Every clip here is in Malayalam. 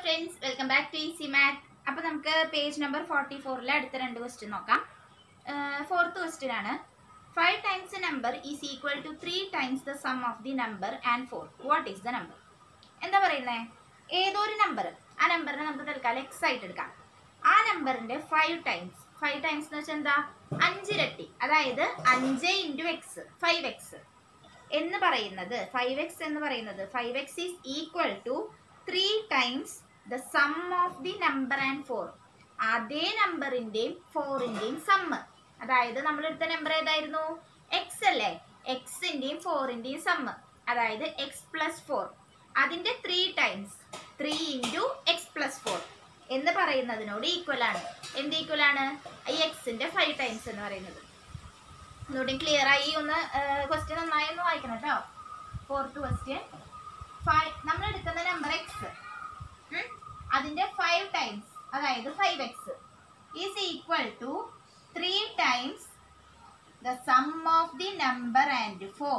Friends welcome back to easy math അപ്പോൾ നമുക്ക് പേജ് നമ്പർ ഫോർട്ടി ഫോറിലെ അടുത്ത രണ്ട് ക്വസ്റ്റ്യൻ നോക്കാം ഫോർത്ത് ക്വസ്റ്റ്യൻ ആണ് five times a number is equal to three times the sum of the number and four what is the number എന്താ പറയുന്നത് ഏതോ ഒരു നമ്പർ ആ നമ്പറിനെ നമുക്ക് തൽക്കാലം എക്സ് ആയിട്ട് എടുക്കാം ആ നമ്പറിന്റെ ഫൈവ് ടൈംസ് ഫൈവ് ടൈംസ് എന്ന് വെച്ചാൽ എന്താ അഞ്ചിരട്ടി അതായത് അഞ്ച് ഇൻറ്റു എക്സ് ഫൈവ് എക്സ് എന്ന് പറയുന്നത് ഫൈവ് എക്സ് എന്ന് പറയുന്നത് five X is equal to three times the sum of the number and four അതേ നമ്പറിൻ്റെയും ഫോറിൻ്റെയും സമ്മ് അതായത് നമ്മൾ എടുത്ത നമ്പർ ഏതായിരുന്നു എക്സ് അല്ലേ എക്സിൻ്റെയും ഫോറിൻ്റെയും സമ്മ് അതായത് എക്സ് പ്ലസ് ഫോർ അതിൻ്റെ three times three into X plus four എന്ന് പറയുന്നതിനോട് ഈക്വൽ ആണ് എന്ത് ഈക്വൽ ആണ് ഈ എക്സിൻ്റെ ഫൈവ് ടൈംസ് എന്ന് പറയുന്നത് ഒന്നുകൂടി ക്ലിയർ ആയി ഒന്ന് ക്വസ്റ്റ്യൻ നന്നായി ഒന്ന് വായിക്കണം കേട്ടോ ഫോർത്ത് ക്വസ്റ്റ്യൻ ഫൈവ് നമ്മൾ എടുക്കുന്ന നമ്പർ എക്സ് അതിന്റെ ഫൈവ് ടൈംസ് അതായത് five X is equal to three times the sum of the number and four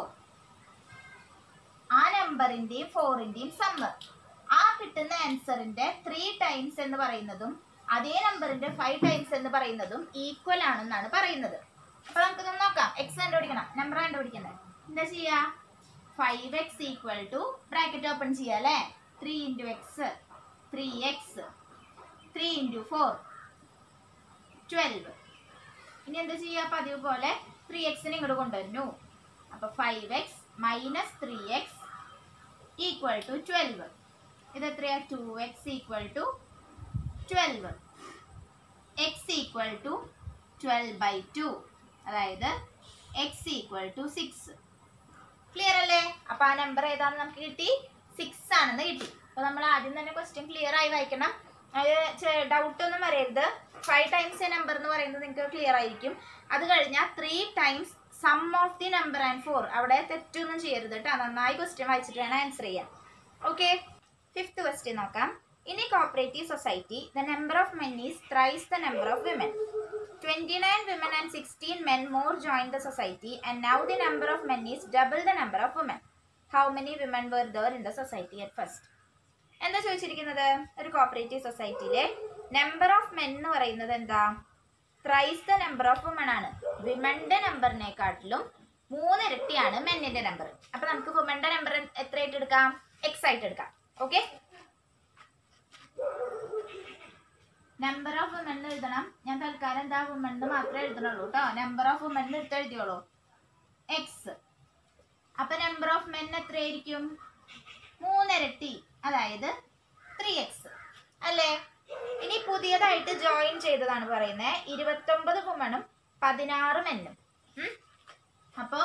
ആ നമ്പറിന്റെയും ഫോറിന്റെയും സമ്മ് ആ കിട്ടുന്ന ആൻസറിന്റെ ത്രീ ടൈംസ് എന്ന് പറയുന്നതും അതേ നമ്പറിന്റെ ഫൈവ് ടൈംസ് എന്ന് പറയുന്നതും ഈക്വൽ ആണെന്നാണ് പറയുന്നത് അപ്പൊ നമുക്കിത് നോക്കാം എക്സ് കണ്ടുപിടിക്കണം നമ്പർ കണ്ടുപിടിക്കണ്ടേ എന്താ ചെയ്യാ five X equal to bracket open ചെയ്യാം അല്ലേ three into X three X three into four twelve ഇനി എന്താ ചെയ്യുക പതിവ് പോലെ ത്രീ എക്സിനെ ഇങ്ങോട്ട് കൊണ്ടുവരുന്നു അപ്പോൾ five X minus three X equal to twelve ഇത് എത്രയാ two X equal to twelve X equal to twelve by two അതായത് X equal to six clear അല്ലേ അപ്പൊ ആ നമ്പർ ഏതാണെന്ന് നമുക്ക് കിട്ടി സിക്സ് ആണെന്ന് കിട്ടി അപ്പൊ നമ്മൾ ആദ്യം തന്നെ ക്വസ്റ്റ്യൻ ക്ലിയർ ആയി വായിക്കണം അത് ഡൗട്ട് ഒന്നും വരരുത് ഫൈവ് ടൈംസ് എ നമ്പർ എന്ന് പറയുന്നത് നിങ്ങൾക്ക് ക്ലിയർ ആയിരിക്കും അത് കഴിഞ്ഞാൽ three times sum of the number and four അവിടെ തെറ്റൊന്നും ചെയ്യരുത് കേട്ടോ നന്നായി ക്വസ്റ്റ്യൻ വായിച്ചിട്ട് വേണം ആൻസർ ചെയ്യാൻ ഓക്കെ ഫിഫ്ത്ത് ക്വസ്റ്റ്യൻ നോക്കാം in a cooperative society the number of men is thrice the number of women 29 women and 16 men more joined the society and now the number of men is double the number of women. How many women were there in the society at first? എന്താ ചോദിച്ചിരിക്കുന്നത് ഒരു കോപ്പറേറ്റീവ് സൊസൈറ്റിയിലെ നമ്പർ ഓഫ് മെൻ എന്ന് പറയുന്നത് എന്താ thrice the number of women ആണ് വിമന്റെ നമ്പറിനെക്കാട്ടിലും മൂന്നിരട്ടിയാണ് മെന്നിന്റെ നമ്പർ അപ്പൊ നമുക്ക് വുമന്റെ നമ്പർ എത്രയായിട്ട് എടുക്കാം എക്സ് ആയിട്ട് എടുക്കാം ഓക്കെ നമ്പർ ഓഫ് വുമൺ എഴുതണം ഞാൻ തൽക്കാലം എന്താ വുമണ് മാത്രമേ എഴുതണുള്ളൂ കേട്ടോ നമ്പർ ഓഫ് വുമൺ എടുത്ത് എഴുതിയോളൂ എക്സ് അപ്പൊ നമ്പർ ഓഫ് മെൻ എത്രയായിരിക്കും മൂന്നിരട്ടി അതായത് ത്രീ എക്സ് അല്ലേ ഇനി പുതിയതായിട്ട് ജോയിൻ ചെയ്തതാണ് പറയുന്നത് ഇരുപത്തൊമ്പത് വുമണും പതിനാറ് മെന്നും അപ്പോ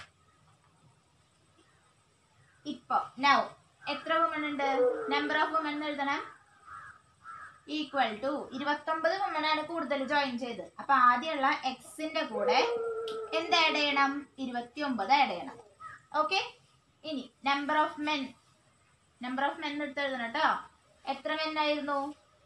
ഇപ്പൊ നൗ എത്ര വുമൺ ഉണ്ട് നമ്പർ ഓഫ് വുമൺ എഴുതണം ഈക്വൽ ടു ഇരുപത്തൊമ്പത് വുമണാണ് കൂടുതൽ ജോയിൻ ചെയ്ത് അപ്പൊ ആദ്യമുള്ള എക്സിന്റെ കൂടെ എന്ത് ആഡ് ചെയ്യണം ഇരുപത്തി ഒമ്പത് ആഡ് ചെയ്യണം ഓക്കെ ഇനി number of men number of men എടുത്ത് എഴുതണം കേട്ടോ എത്ര മെൻ ആയിരുന്നു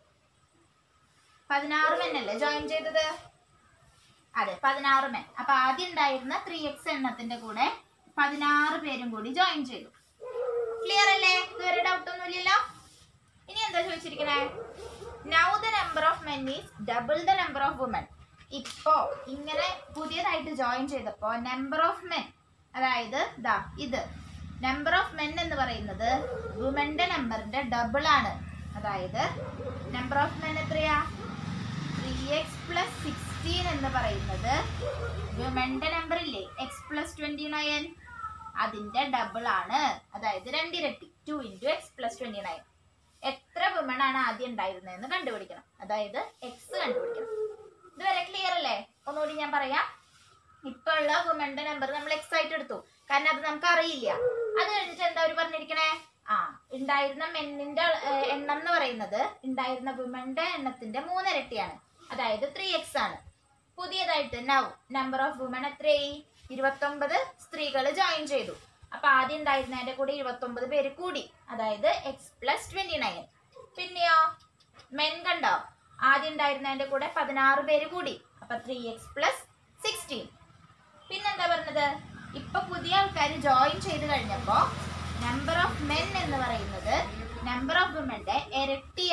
പതിനാറ് മെൻ അല്ലേ ജോയിൻ ചെയ്തത് അതെ പതിനാറ് മെൻ അപ്പൊ ആദ്യം ഉണ്ടായിരുന്ന ത്രീ എക്സ് എണ്ണത്തിന്റെ കൂടെ പതിനാറ് പേരും കൂടി ജോയിൻ ചെയ്തു ക്ലിയർ അല്ലേ ഇതുവരെ ഡൗട്ട് ഒന്നുമില്ലല്ലോ ഇനി എന്താ ചോദിച്ചിരിക്കണേ now the number of men is double the number of women ഇപ്പോ ഇങ്ങനെ പുതിയതായിട്ട് ജോയിൻ ചെയ്തപ്പോ നമ്പർ ഓഫ് മെൻ അതായത് ദാ ഇത് നമ്പർ ഓഫ് മെൻ എന്ന് പറയുന്നത് വുമന്റെ നമ്പറിന്റെ ഡബിൾ ആണ് അതായത് നമ്പർ ഓഫ് മെൻ എത്രയാ ത്രീ എക്സ് പ്ലസ് സിക്സ്റ്റീൻ എന്ന് പറയുന്നത് വുമന്റെ നമ്പർ ഇല്ലേ എക്സ് പ്ലസ് ട്വന്റി നയൻ അതിന്റെ ഡബിൾ ആണ് അതായത് രണ്ടിരട്ടി two into X plus twenty nine എത്ര വിമൺ ആണ് ആദ്യം ഉണ്ടായിരുന്നതെന്ന് കണ്ടുപിടിക്കണം അതായത് എക്സ് കണ്ടുപിടിക്കണം ഇതുവരെ ക്ലിയർ അല്ലേ ഒന്നുകൂടി ഞാൻ പറയാം ഇപ്പൊ ഉള്ള വുമന്റെ നമ്പർ നമ്മൾ എക്സ് ആയിട്ട് എടുത്തു കാരണം അത് നമുക്ക് അറിയില്ല അത് കഴിഞ്ഞിട്ട് എന്താ അവർ പറഞ്ഞിരിക്കണേ ആ ഉണ്ടായിരുന്ന മെന്നിന്റെ ഏഹ്, എണ്ണം എന്ന് പറയുന്നത് ഉണ്ടായിരുന്ന വിമന്റെ എണ്ണത്തിന്റെ മൂന്നിരട്ടിയാണ് അതായത് ത്രീ എക്സ് ആണ് പുതിയതായിട്ട് നൗ നമ്പർ ഓഫ് വുമൺ എത്രയായി ഇരുപത്തൊമ്പത് സ്ത്രീകൾ ജോയിൻ ചെയ്തു അപ്പൊ ആദ്യം ഉണ്ടായിരുന്നതിന്റെ കൂടെ ഇരുപത്തൊമ്പത് പേര് കൂടി അതായത് എക്സ് പ്ലസ് ട്വന്റി നയൻ പിന്നെയോ മെൻ കണ്ടോ ആദ്യം ഉണ്ടായിരുന്നതിന്റെ കൂടെ പതിനാറ് പേര് കൂടി അപ്പൊ ത്രീ എക്സ് പ്ലസ് സിക്സ്റ്റീൻ പിന്നെന്താ പറഞ്ഞത് ഇപ്പൊ പുതിയ ആൾക്കാർ ജോയിൻ ചെയ്ത് കഴിഞ്ഞപ്പോ നമ്പർ ഓഫ് മെൻ എന്ന് പറയുന്നത് നമ്പർ ഓഫ് വിമന്റെ ഇരട്ടി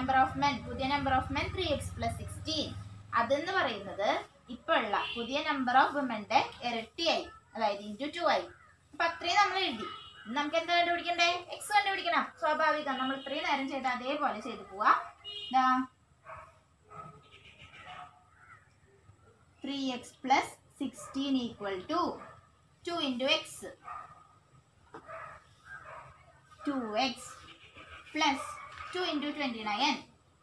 നമ്പർ ഓഫ് മെൻ പുതിയ number of men three X plus sixteen അതെന്ന് പറയുന്നത് ഇപ്പോൾ ഉള്ള പുതിയ നമ്പർ ഓഫ് വിമന്റെ ഇരട്ടിയായി അതായത് ഇൻറ്റു ടു ആയി അപ്പൊ അത്രയും നമ്മൾ എഴുതി ഇനി നമുക്ക് എന്താ കണ്ടുപിടിക്കണ്ടേ എക്സ് കണ്ടുപിടിക്കണം സ്വാഭാവികം നമ്മൾ ഇത്രയും നേരം ചെയ്ത അതേപോലെ ചെയ്ത് പോവാ ഇതാ three X plus sixteen equal to two into X two X plus two into twenty nine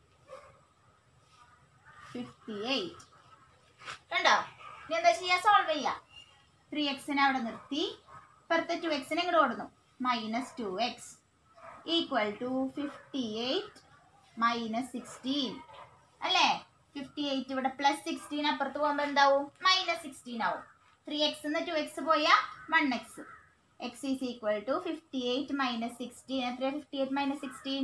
fifty eight കണ്ടോ ഇനി എന്താ ചെയ്യുക സോൾവ് ചെയ്യാം ത്രീ എക്സിനെ അവിടെ നിർത്തി ഇപ്പുറത്തെ ടു എക്സിനെ ഇങ്ങോട്ട് കൊടുന്നു minus two X equal to fifty eight minus sixteen അല്ലേ ഫിഫ്റ്റി എയ്റ്റ് ഇവിടെ പ്ലസ് സിക്സ്റ്റീൻ അപ്പുറത്ത് പോകുമ്പോൾ എന്താവും മൈനസ് സിക്സ്റ്റീൻ ആവും ത്രീ എക്സ് നിന്ന് ടു എക്സ് പോയാൽ one X X is equal to fifty eight minus sixteen എത്ര fifty eight minus sixteen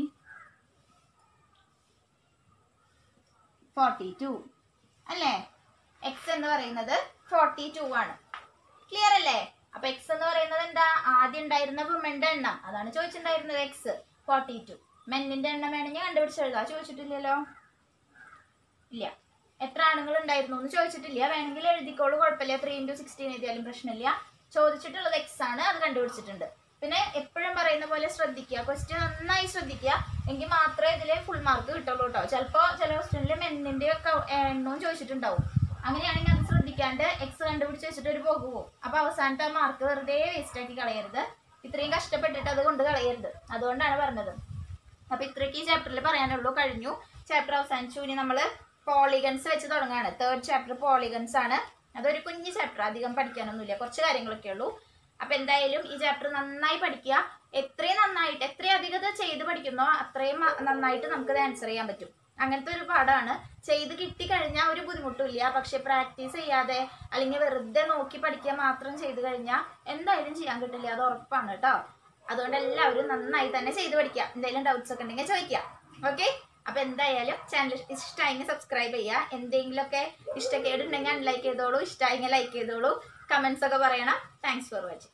forty two അല്ലേ എക്സ് എന്ന് പറയുന്നത് ഫോർട്ടി ടു ആണ് ക്ലിയർ അല്ലേ അപ്പൊ എക്സ് എന്ന് പറയുന്നത് എന്താ ആദ്യം ഉണ്ടായിരുന്ന വിമന്റെ എണ്ണം അതാണ് ചോദിച്ചിട്ടുണ്ടായിരുന്നത് എക്സ് ഫോർട്ടി ടു മെന്നിന്റെ എണ്ണം വേണമെങ്കിൽ കണ്ടുപിടിച്ച് എഴുതാം ചോദിച്ചിട്ടില്ലല്ലോ ഇല്ല എത്ര ആണുങ്ങൾ ഉണ്ടായിരുന്നു എന്ന് ചോദിച്ചിട്ടില്ല വേണമെങ്കിൽ എഴുതിക്കോളൂ കുഴപ്പമില്ല ത്രീ ഇൻറ്റു സിക്സ്റ്റീൻ എഴുതിയാലും പ്രശ്നമില്ല ചോദിച്ചിട്ടുള്ളത് എക്സ് ആണ് അത് കണ്ടുപിടിച്ചിട്ടുണ്ട് പിന്നെ എപ്പോഴും പറയുന്ന പോലെ ശ്രദ്ധിക്കുക ക്വസ്റ്റ്യൻ നന്നായി ശ്രദ്ധിക്കുക എങ്കിൽ മാത്രമേ ഇതിൽ ഫുൾ മാർക്ക് കിട്ടുള്ളൂ കേട്ടോ ചിലപ്പോൾ ചില ക്വസ്റ്റ്യനിൽ മെന്നിന്റെ ഒക്കെ എണ്ണവും ചോദിച്ചിട്ടുണ്ടാവും അങ്ങനെയാണെങ്കിൽ അത് ശ്രദ്ധിക്കാണ്ട് എക്സ് കണ്ടുപിടിച്ച് വെച്ചിട്ട് ഒരു പോകു പോകും അപ്പൊ അവസാനത്തെ മാർക്ക് വെറുതെ വേസ്റ്റ് ആക്കി കളയരുത് ഇത്രയും കഷ്ടപ്പെട്ടിട്ട് അത് കൊണ്ട് കളയരുത് അതുകൊണ്ടാണ് പറഞ്ഞത് അപ്പൊ ഇത്രയ്ക്ക് ഈ ചാപ്റ്ററിൽ പറയാനുള്ളൂ കഴിഞ്ഞു ചാപ്റ്റർ അവസാനിച്ചു ഇനി നമ്മൾ പോളിഗൺസ് വെച്ച് തുടങ്ങാണ് തേർഡ് ചാപ്റ്റർ പോളിഗൺസ് ആണ് അതൊരു കുഞ്ഞു ചാപ്റ്റർ അധികം പഠിക്കാനൊന്നുമില്ല കുറച്ച് കാര്യങ്ങളൊക്കെ ഉള്ളൂ അപ്പൊ എന്തായാലും ഈ ചാപ്റ്റർ നന്നായി പഠിക്കുക എത്രയും നന്നായിട്ട് എത്രയും അധികം ഇത് ചെയ്ത് പഠിക്കുന്നോ അത്രയും മ- നന്നായിട്ട് നമുക്ക് ആൻസർ ചെയ്യാൻ പറ്റും അങ്ങനത്തെ ഒരു പാടാണ് ചെയ്ത് കിട്ടിക്കഴിഞ്ഞാൽ ഒരു ബുദ്ധിമുട്ടില്ല പക്ഷെ പ്രാക്ടീസ് ചെയ്യാതെ അല്ലെങ്കിൽ വെറുതെ നോക്കി പഠിക്കുക മാത്രം ചെയ്ത് കഴിഞ്ഞാൽ എന്തായാലും ചെയ്യാൻ കിട്ടില്ല അത് ഉറപ്പാണ് കേട്ടോ അതുകൊണ്ട് എല്ലാവരും നന്നായി തന്നെ ചെയ്ത് പഠിക്കുക എന്തെങ്കിലും ഡൗട്ട്സ് ഒക്കെ ഉണ്ടെങ്കിൽ ചോദിക്കാം ഓക്കെ അപ്പൊ എന്തായാലും ചാനൽ ഇഷ്ടമായെങ്കിൽ സബ്സ്ക്രൈബ് ചെയ്യുക എന്തെങ്കിലുമൊക്കെ ഇഷ്ടക്കേടുണ്ടെങ്കിൽ അൺലൈക്ക് ചെയ്തോളൂ ഇഷ്ടമായെങ്കിൽ ലൈക്ക് ചെയ്തോളൂ കമന്റ്സ് ഒക്കെ പറയണം താങ്ക്സ് ഫോർ വാച്ചിങ്